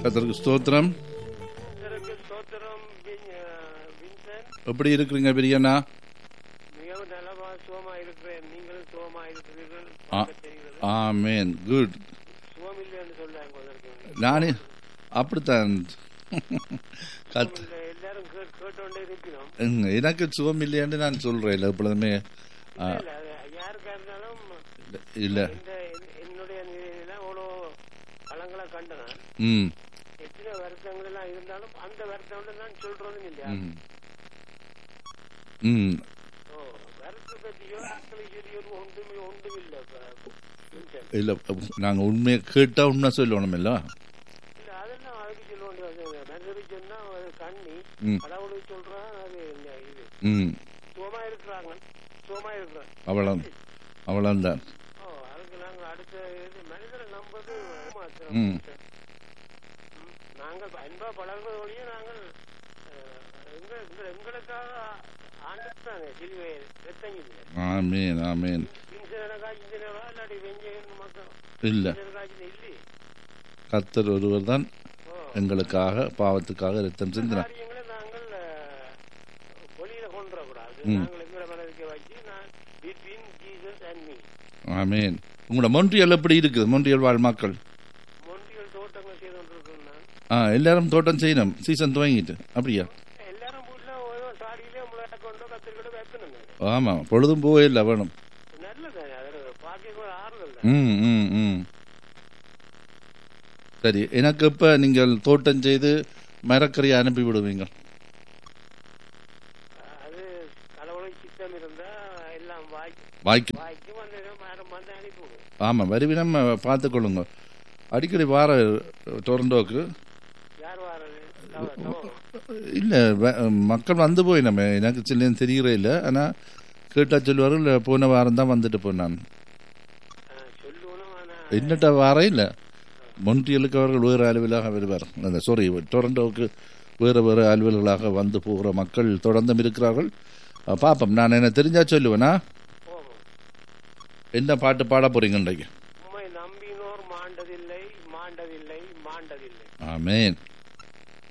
கத்தருக்கு ஸ்தோத்திரம் கர்த்தருக்கு ஸ்தோத்திரம் வின்- அஹ், வின்சென்ட் எப்படி இருக்கிறீங்க பிரியண்ணா மிகவும் நலமா சுகமா இருக்கிறேன் நீங்களும் சுகமா இருக்கிறீர்கள் ஆ. பார்க்க தெரிகிறது ஆமேன் குட் சுகம் இல்லைன்னு சொல்றாங்க அதற்கு. நானே அப்படித்தான் கத் இல்ல, எல்லாரும் கேட்- கேட்டோண்டே இருக்கிறோம் ம், எனக்கு சுகம் இல்லையான்னு நான் சொல்றேன் எப்பொழுதுமே ஆ, இல்ல, அது யாருக்கா இருந்தாலும் இல்ல இந்த என்- என்னுடைய நிலையில அவ்வளோ பழங்களை கண்டனான் ம் எத்தனை வருத்தங்கள் எல்லாம் இருந்தாலும் அந்த வருத்தம் தான் சொல்றதும் இல்லையா ம் ம் ஓ வருத்தத்தை பற்றியோ ஆட்களை சொல்லியோ ஒன்றுமே ஒன்றும் இல்லை வின்சென்ட் இல்ல நாங்க உண்மையை கேட்டா உண்மை சொல்லணும் இல்ல இல்ல அதெல்லாம் அதுக்கு சொல்ல வேண்டிய அவசியம் இல்லை மனிதருக்கு சொன்னா அது கண்ணி ம். கடவுளுக்கு சொல்றான் அது என்ன இது ம் சுகமா இருக்கிறாங்க சுகமா இருக்கிறாங்க அவ்வளோ அவ்வளோதான் ஓ அதுக்கு நாங்க அடுத்த இது மனிதரை நம்பது ஏமாத்துறோம். ம். ம். நாங்கள் அன்பா பழகுறது வழியே நாங்கள் அஹ், எங்க எங்க- எங்களுக்காக ஆண்டுட்டாங்க சிலுவை ரத்தங்கில ஆமேன் ஆமேன் இன்சனக்கா இன்சனவா இல்லாட்டி வெஞ்சகன் மக்கள் இல்ல இன்சனக்காச்சு இல்லி கத்தர் ஒருவர் தான் ஓ எங்களுக்காக பாவத்துக்காக ரத்தம் சிந்தினார் காரியங்களை நாங்கள் அஹ், வெளியில கொண்டு வரக்கூடாது ம். நாங்கள் எங்களை மனதுக்கு வச்சு நான் between Jesus and me amen உங்களோட மொன்றியல் எப்படி இருக்குது மொன்றியல் வாழ் மக்கள் மொண்டிகள் தோட்டங்கள் செய்து கொண்டிருக்கோம் நான் ஆ எல்லாரும் தோட்டம் செய்யணும் சீசன் துவங்கிட்டு அப்படியா எல்லாரும் வீட்டுல ஓரோ சாடியிலே முளைய கொண்டோ கத்திரிக்கொண்டோ வைக்கணும் ஆமா பொழுதும் போவே இல்லை வேணும் நல்லதானே அதில் பார்க்க கூட ஆறுதல் ம் ம் ம் சரி எனக்கு இப்ப நீங்கள் தோட்டம் செய்து மரக்கறியை அனுப்பி விடுவீங்க அது கடவுளுக்கு சித்தம் இருந்தா எல்லாம் வாய்க்கு வாய்க்கு வாய்க்கு வந்து மரம் வந்து அனுப்பிவிடும் ஆமா வருவினம் பார்த்துக்கொள்ளுங்க அடிக்கடி வார டொரண்டோக்கு யார் வாரது தவ- தவம். இல்ல வ- மக்கள் வந்து போய் நம்ம எனக்கு சில்லேன்னு தெரியறே இல்லை ஆனா கேட்டா சொல்லுவாரு இல்ல போன வாரம் தான் வந்துட்டு போனான் ஆ, சொல்லுவனும் ஆனா என்னட்ட வாரம் இல்லை மொன்றியலுக்கு அவர்கள் வேறு அலுவலாக வருவார் அந்த சாரி டொரண்டோவுக்கு வேறு வேறு அலுவல்களாக வந்து போகிற மக்கள் தொடர்ந்தும் இருக்கிறார்கள் அஹ் பாப்போம் நான் என்ன தெரிஞ்சா சொல்லுவேனா போகும் என்ன பாட்டு பாட போறீங்க இன்றைக்கு உம்மை நம்பினோர் மாண்டதில்லை மாண்டதில்லை மாண்டதில்லை ஆமேன்